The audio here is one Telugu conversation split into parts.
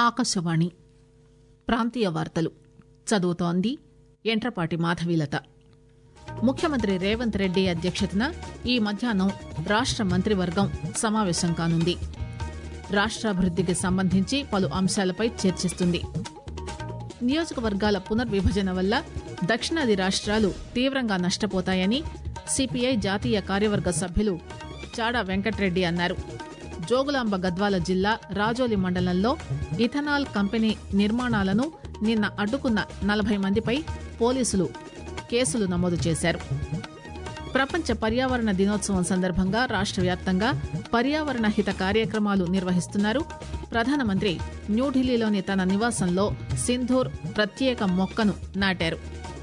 ఆకాశవాణి ప్రాంతీయ వార్తలు చదువుతోంది ఎంట్రపాటి మాధవీలత ముఖ్యమంత్రి రేవంత్ రెడ్డి అధ్యక్షతన ఈ మధ్యాహ్నం రాష్ట మంత్రివర్గం సమావేశం కానుంది రాష్టాభివృద్దికి సంబంధించి పలు అంశాలపై చర్చిస్తుంది నియోజకవర్గాల పునర్విభజన వల్ల దక్షిణాది రాష్ట్రాలు తీవ్రంగా నష్టపోతాయని సిపిఐ జాతీయ కార్యవర్గ సభ్యులు చాడా వెంకట్రెడ్డి అన్నారు జోగులాంబ గద్వాల జిల్లా రాజోలి మండలంలో ఇథనాల్ కంపెనీ నిర్మాణాలను నిన్న అడ్డుకున్న నలభై మందిపై పోలీసులు కేసులు నమోదు చేశారు ప్రపంచ పర్యావరణ దినోత్సవం సందర్భంగా రాష్ట వ్యాప్తంగా పర్యావరణ హిత కార్యక్రమాలు నిర్వహిస్తున్నారు ప్రధానమంత్రి న్యూఢిల్లీలోని తన నివాసంలో సింధూర్ ప్రత్యేక మొక్కను నాటారు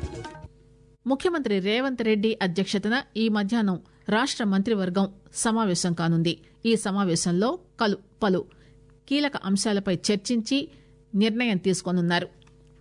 ముఖ్యమంత్రి రేవంత్ రెడ్డి అధ్యక్షతన ఈ మధ్యాహ్నం రాష్ట మంత్రివర్గం సమావేశం కానుంది ఈ సమావేశంలో కలు పలు కీలక అంశాలపై చర్చించి నిర్ణయం తీసుకోనున్నారు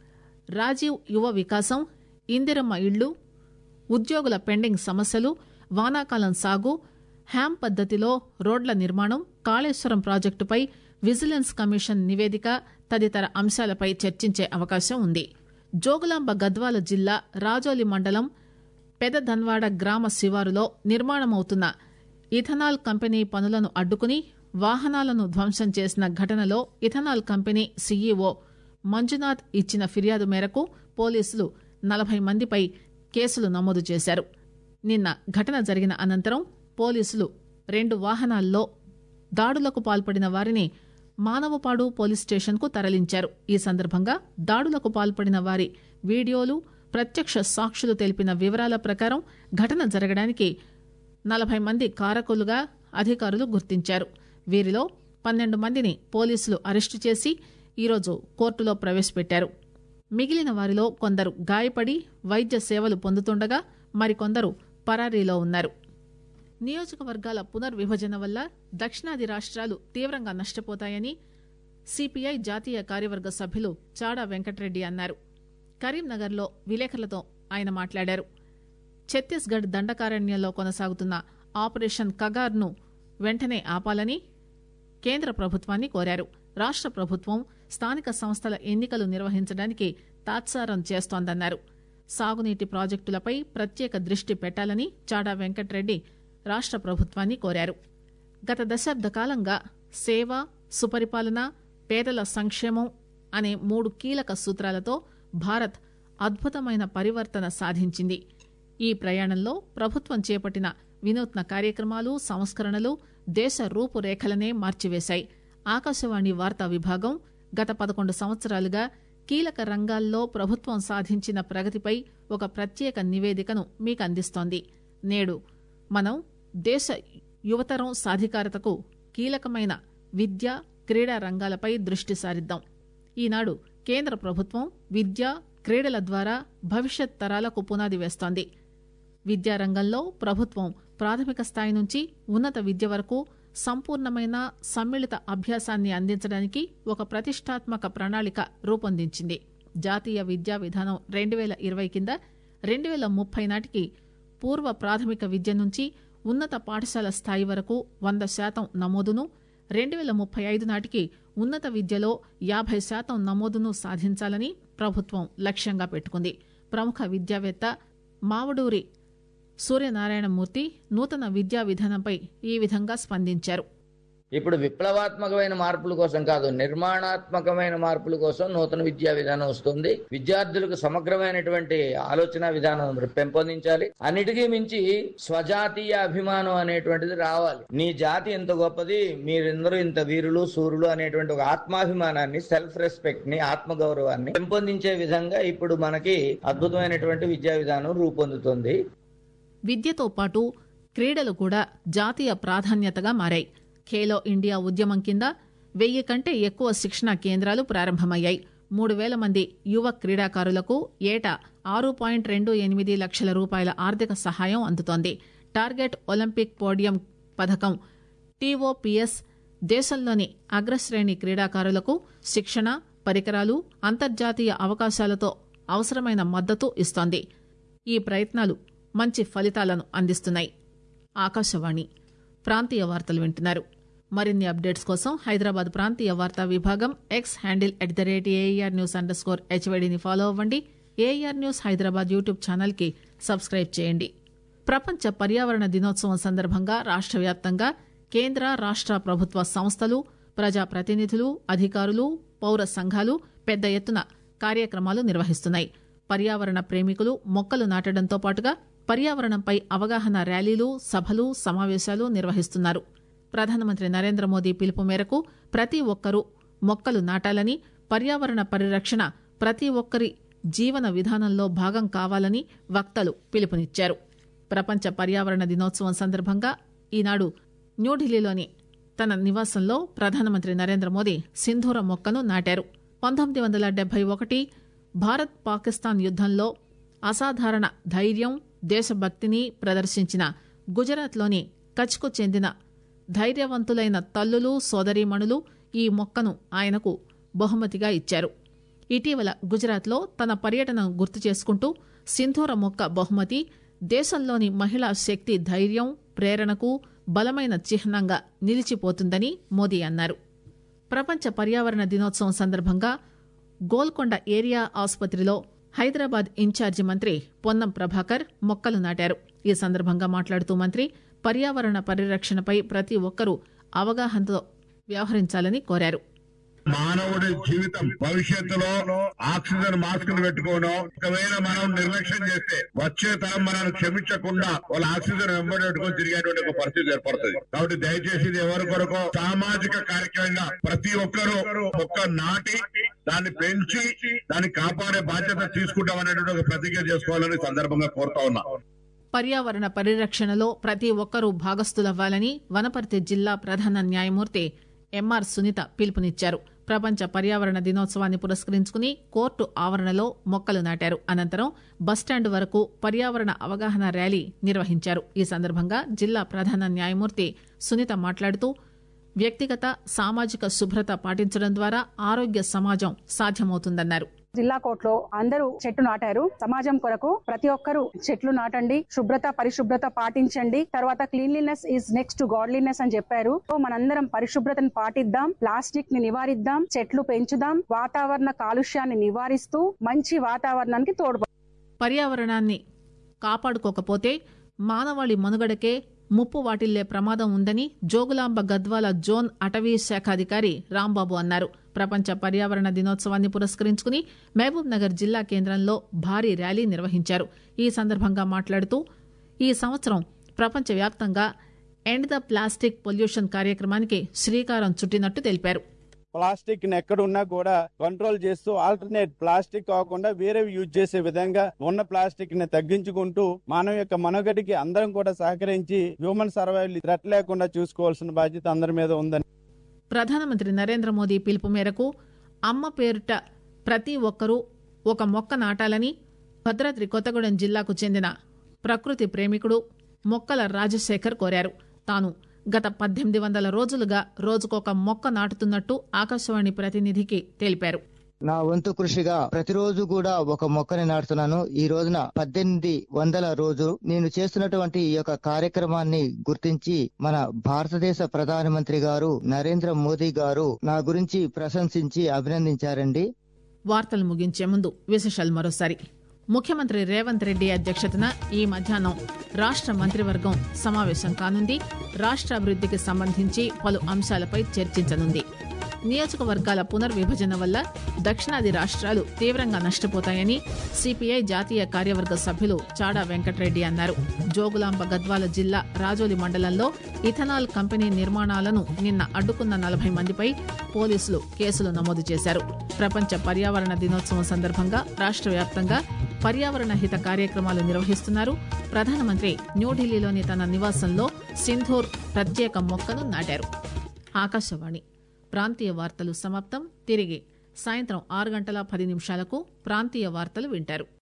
రాజీవ్ యువ వికాసం ఇందిరమ్మ ఇళ్లు ఉద్యోగుల పెండింగ్ సమస్యలు వానాకాలం సాగు హ్యామ్ పద్దతిలో రోడ్ల నిర్మాణం కాళేశ్వరం ప్రాజెక్టుపై విజిలెన్స్ కమిషన్ నివేదిక తదితర అంశాలపై చర్చించే అవకాశం ఉంది జోగులాంబ గద్వాల జిల్లా రాజోలి మండలం పెదధన్వాడ గ్రామ శివారులో నిర్మాణమవుతున్న ఇథనాల్ కంపెనీ పనులను అడ్డుకుని వాహనాలను ధ్వంసం చేసిన ఘటనలో ఇథనాల్ కంపెనీ సీఈఓ మంజునాథ్ ఇచ్చిన ఫిర్యాదు మేరకు పోలీసులు నలభై మందిపై కేసులు నమోదు చేశారు నిన్న ఘటన జరిగిన అనంతరం పోలీసులు రెండు వాహనాల్లో దాడులకు పాల్పడిన వారిని మానవపాడు పోలీస్ స్టేషన్ కు తరలించారు ఈ సందర్భంగా దాడులకు పాల్పడిన వారి వీడియోలు ప్రత్యక్ష సాక్షులు తెలిపిన వివరాల ప్రకారం ఘటన జరగడానికి నలభై మంది కారకులుగా అధికారులు గుర్తించారు వీరిలో పన్నెండు మందిని పోలీసులు అరెస్టు చేసి ఈరోజు కోర్టులో ప్రవేశపెట్టారు మిగిలిన వారిలో కొందరు గాయపడి వైద్య సేవలు పొందుతుండగా మరికొందరు పరారీలో ఉన్నారు నియోజకవర్గాల పునర్విభజన వల్ల దక్షిణాది రాష్ట్రాలు తీవ్రంగా నష్టపోతాయని సిపిఐ జాతీయ కార్యవర్గ సభ్యులు చాడా వెంకటరెడ్డి అన్నారు కరీంనగర్లో విలేకరులతో ఆయన మాట్లాడారు ఛత్తీస్గఢ్ దండకారణ్యంలో కొనసాగుతున్న ఆపరేషన్ కగార్ను వెంటనే ఆపాలని కేంద్ర ప్రభుత్వాన్ని కోరారు రాష్ట ప్రభుత్వం స్థానిక సంస్థల ఎన్నికలు నిర్వహించడానికి తాత్సారం చేస్తోందన్నారు సాగునీటి ప్రాజెక్టులపై ప్రత్యేక దృష్టి పెట్టాలని చాడా వెంకటరెడ్డి రాష్ట ప్రభుత్వాన్ని కోరారు గత దశాబ్ద కాలంగా సేవ సుపరిపాలన పేదల సంక్షేమం అనే మూడు కీలక సూత్రాలతో భారత్ అద్భుతమైన పరివర్తన సాధించింది ఈ ప్రయాణంలో ప్రభుత్వం చేపట్టిన వినూత్న కార్యక్రమాలు సంస్కరణలు దేశ రూపురేఖలనే మార్చివేశాయి ఆకాశవాణి వార్తా విభాగం గత పదకొండు సంవత్సరాలుగా కీలక రంగాల్లో ప్రభుత్వం సాధించిన ప్రగతిపై ఒక ప్రత్యేక నివేదికను మీకు అందిస్తోంది నేడు మనం దేశ యువతరం సాధికారతకు కీలకమైన విద్య క్రీడా రంగాలపై దృష్టి సారిద్దాం ఈనాడు కేంద్ర ప్రభుత్వం విద్య క్రీడల ద్వారా భవిష్యత్ తరాలకు పునాది వేస్తోంది విద్యారంగంలో ప్రభుత్వం ప్రాథమిక స్థాయి నుంచి ఉన్నత విద్య వరకు సంపూర్ణమైన సమ్మిళిత అభ్యాసాన్ని అందించడానికి ఒక ప్రతిష్టాత్మక ప్రణాళిక రూపొందించింది జాతీయ విద్యా విధానం రెండు వేల ఇరవై కింద రెండు వేల ముప్పై నాటికి పూర్వ ప్రాథమిక విద్య నుంచి ఉన్నత పాఠశాల స్థాయి వరకు వంద శాతం నమోదును రెండు వేల ముప్పై ఐదు నాటికి ఉన్నత విద్యలో యాభై శాతం నమోదును సాధించాలని ప్రభుత్వం లక్ష్యంగా పెట్టుకుంది ప్రముఖ విద్యావేత్త మావడూరి సూర్యనారాయణమూర్తి నూతన విద్యా విధానంపై ఈ విధంగా స్పందించారు ఇప్పుడు విప్లవాత్మకమైన మార్పుల కోసం కాదు నిర్మాణాత్మకమైన మార్పుల కోసం నూతన విద్యా విధానం వస్తుంది విద్యార్థులకు సమగ్రమైనటువంటి ఆలోచన విధానం పెంపొందించాలి అన్నిటికీ మించి స్వజాతీయ అభిమానం అనేటువంటిది రావాలి నీ జాతి ఎంత గొప్పది మీరందరూ ఇంత వీరులు సూర్యులు అనేటువంటి ఒక ఆత్మాభిమానాన్ని సెల్ఫ్ రెస్పెక్ట్ ని ఆత్మగౌరవాన్ని పెంపొందించే విధంగా ఇప్పుడు మనకి అద్భుతమైనటువంటి విద్యా విధానం రూపొందుతుంది విద్యతో పాటు క్రీడలు కూడా జాతీయ ప్రాధాన్యతగా మారాయి ఖేలో ఇండియా ఉద్యమం కింద వెయ్యి కంటే ఎక్కువ శిక్షణా కేంద్రాలు ప్రారంభమయ్యాయి మూడు వేల మంది యువ క్రీడాకారులకు ఏటా ఆరు పాయింట్ రెండు ఎనిమిది లక్షల రూపాయల ఆర్థిక సహాయం అందుతోంది టార్గెట్ ఒలింపిక్ పోడియం పథకం టీఓపీఎస్ దేశంలోని అగ్రశ్రేణి క్రీడాకారులకు శిక్షణ పరికరాలు అంతర్జాతీయ అవకాశాలతో అవసరమైన మద్దతు ఇస్తోంది ఈ ప్రయత్నాలు మంచి ఫలితాలను అందిస్తున్నాయి ఆకాశవాణి ప్రాంతీయ వార్తలు వింటున్నారు మరిన్ని అప్డేట్స్ కోసం హైదరాబాద్ ప్రాంతీయ వార్తా విభాగం X handle at the rate A R news underscore హెచ్వైడిని ఫాలో అవ్వండి A R news Hyderabad YouTube channel కి సబ్స్క్రైబ్ చేయండి ప్రపంచ పర్యావరణ దినోత్సవం సందర్భంగా రాష్ట వ్యాప్తంగా కేంద్ర రాష్ట ప్రభుత్వ సంస్థలు ప్రజాప్రతినిధులు అధికారులు పౌర సంఘాలు పెద్ద ఎత్తున కార్యక్రమాలు నిర్వహిస్తున్నాయి పర్యావరణ ప్రేమికులు మొక్కలు నాటడంతో పాటుగా పర్యావరణంపై అవగాహన ర్యాలీలు సభలు సమావేశాలు నిర్వహిస్తున్నారు ప్రధానమంత్రి నరేంద్ర మోదీ పిలుపు మేరకు ప్రతి ఒక్కరూ మొక్కలు నాటాలని పర్యావరణ పరిరక్షణ ప్రతి ఒక్కరి జీవన విధానంలో భాగం కావాలని వక్తలు పిలుపునిచ్చారు ప్రపంచ పర్యావరణ దినోత్సవం సందర్భంగా ఈనాడు న్యూఢిల్లీలోని తన నివాసంలో ప్రధానమంత్రి నరేంద్ర మోదీ సింధూర మొక్కను నాటారు పంతొమ్మిది వందల డెబ్బై ఒకటి భారత్ పాకిస్తాన్ యుద్దంలో అసాధారణ ధైర్యం దేశభక్తిని ప్రదర్శించిన గుజరాత్లోని కచ్కు చెందిన ధైర్యవంతులైన తల్లులు సోదరీమణులు ఈ మొక్కను ఆయనకు బహుమతిగా ఇచ్చారు ఇటీవల గుజరాత్లో తన పర్యటనను గుర్తు చేసుకుంటూ సింధూర మొక్క బహుమతి దేశంలోని మహిళా శక్తి ధైర్యం ప్రేరణకు బలమైన చిహ్నంగా నిలిచిపోతుందని మోదీ అన్నారు ప్రపంచ పర్యావరణ దినోత్సవం సందర్భంగా గోల్కొండ ఏరియా ఆసుపత్రిలో హైదరాబాద్ ఇన్ఛార్జి మంత్రి పొన్నం ప్రభాకర్ మొక్కలు నాటారు ఈ సందర్భంగా మాట్లాడుతూ మంత్రి పర్యావరణ పరిరక్షణపై ప్రతి ఒక్కరూ అవగాహనతో వ్యవహరించాలని కోరారు మానవుడి జీవితం భవిష్యత్తులో ఆక్సిజన్ మాస్కులు పెట్టుకోవడం ఒకవేళ మనం నిర్లక్ష్యం చేస్తే వచ్చే తరం మనల్ని క్షమించకుండా వాళ్ళ ఆక్సిజన్ వెంబడి పెట్టుకొని తిరిగేటువంటి ఒక పరిస్థితి ఏర్పడుతుంది కాబట్టి దయచేసి ఇది ఎవరి కొరకు సామాజిక కార్యక్రమంగా ప్రతి ఒక్కరూ ఒక్క నాటి దాన్ని పెంచి దాన్ని కాపాడే బాధ్యత తీసుకుంటాం అనేటువంటి ఒక ప్రతిజ్ఞ చేసుకోవాలని సందర్భంగా కోరుతా ఉన్నా పర్యావరణ పరిరక్షణలో ప్రతి ఒక్కరూ భాగస్థులవ్వాలని వనపర్తి జిల్లా ప్రధాన న్యాయమూర్తి ఎంఆర్ సునీత పిలుపునిచ్చారు ప్రపంచ పర్యావరణ దినోత్సవాన్ని పురస్కరించుకుని కోర్టు ఆవరణలో మొక్కలు నాటారు అనంతరం బస్టాండ్ వరకు పర్యావరణ అవగాహన ర్యాలీ నిర్వహించారు ఈ సందర్భంగా జిల్లా ప్రధాన న్యాయమూర్తి సునీత మాట్లాడుతూ వ్యక్తిగత సామాజిక శుభ్రత పాటించడం ద్వారా ఆరోగ్య సమాజం సాధ్యమవుతుందన్నారు జిల్లా కోర్టులో అందరూ చెట్టు నాటారు సమాజం కొరకు ప్రతి ఒక్కరూ చెట్లు నాటండి శుభ్రత పరిశుభ్రత పాటించండి తర్వాత cleanliness is next to godliness అని చెప్పారు సో మనందరం పరిశుభ్రతను పాటిద్దాం ప్లాస్టిక్ ని నివారిద్దాం చెట్లు పెంచుదాం వాతావరణ కాలుష్యాన్ని నివారిస్తూ మంచి వాతావరణానికి తోడ్పడు పర్యావరణాన్ని కాపాడుకోకపోతే మానవాళి మనుగడకే ముప్పు వాటిల్లే ప్రమాదం ఉందని జోగులాంబ గద్వాల జోన్ అటవీ శాఖాధికారి రాంబాబు అన్నారు ప్రపంచ పర్యావరణ దినోత్సవాన్ని పురస్కరించుకుని మహబూబ్ నగర్ జిల్లా కేంద్రంలో భారీ ర్యాలీ నిర్వహించారు ఈ సందర్భంగా మాట్లాడుతూ ఈ సంవత్సరం ప్రపంచవ్యాప్తంగా ఎండ్ ద ప్లాస్టిక్ పొల్యూషన్ కార్యక్రమానికి శ్రీకారం చుట్టినట్టు తెలిపారు ప్లాస్టిక్ ని ఎక్కడున్నా కూడా కంట్రోల్ చేస్తూ ఆల్టర్నేట్ ప్లాస్టిక్ కాకుండా వేరే యూజ్ చేసే విధంగా ఉన్న ప్లాస్టిక్ ని తగ్గించుకుంటూ మానవ యొక్క మనుగడికి అందరం కూడా సహకరించి హ్యూమన్ సర్వైవల్ థ్రెట్ లేకుండా చూసుకోవాల్సిన బాధ్యత అందరి మీద ఉందని ప్రధానమంత్రి నరేంద్ర మోదీ పిలుపు మేరకు అమ్మ పేరుట ప్రతి ఒక్కరూ ఒక మొక్క నాటాలని భద్రాద్రి కొత్తగూడెం జిల్లాకు చెందిన ప్రకృతి ప్రేమికుడు మొక్కల రాజశేఖర్ కోరారు తాను గత పద్దెనిమిది వందల రోజులుగా రోజుకొక మొక్క నాటుతున్నట్టు ఆకాశవాణి ప్రతినిధికి తెలిపారు నా వంతు కృషిగా ప్రతిరోజు కూడా ఒక మొక్కని నాటుతున్నాను ఈ రోజున పద్దెనిమిది వందల రోజు నేను చేస్తున్నటువంటి ఈ యొక్క కార్యక్రమాన్ని గుర్తించి మన భారతదేశ ప్రధానమంత్రి గారు నరేంద్ర మోదీ గారు నా గురించి ప్రశంసించి అభినందించారండి వార్తలు ముగించే ముందు విశేషాలు మరోసారి ముఖ్యమంత్రి రేవంత్ రెడ్డి అధ్యక్షతన ఈ మధ్యాహ్నం రాష్ట మంత్రివర్గం సమావేశం కానుంది రాష్ట్రాభివృద్ధికి సంబంధించి పలు అంశాలపై చర్చించనుంది నియోజకవర్గాల పునర్విభజన వల్ల దక్షిణాది రాష్ట్రాలు తీవ్రంగా నష్టపోతాయని సిపిఐ జాతీయ కార్యవర్గ సభ్యులు చాడా వెంకటరెడ్డి అన్నారు జోగులాంబ గద్వాల జిల్లా రాజోలి మండలంలో ఇథనాల్ కంపెనీ నిర్మాణాలను నిన్న అడ్డుకున్న నలభై మందిపై పోలీసులు కేసులు నమోదు చేశారు ప్రపంచ పర్యావరణ దినోత్సవం సందర్భంగా రాష్ట్ర వ్యాప్తంగా పర్యావరణ హిత కార్యక్రమాలు నిర్వహిస్తున్నారు ప్రధానమంత్రి న్యూఢిల్లీలోని తన నివాసంలో సింధూర్ ప్రత్యేక మొక్కను నాటారు ఆకాశవాణి ప్రాంతీయ వార్తలు సమాప్తం తిరిగి సాయంత్రం ఆరు గంటల పది నిమిషాలకు ప్రాంతీయ వార్తలు వింటారు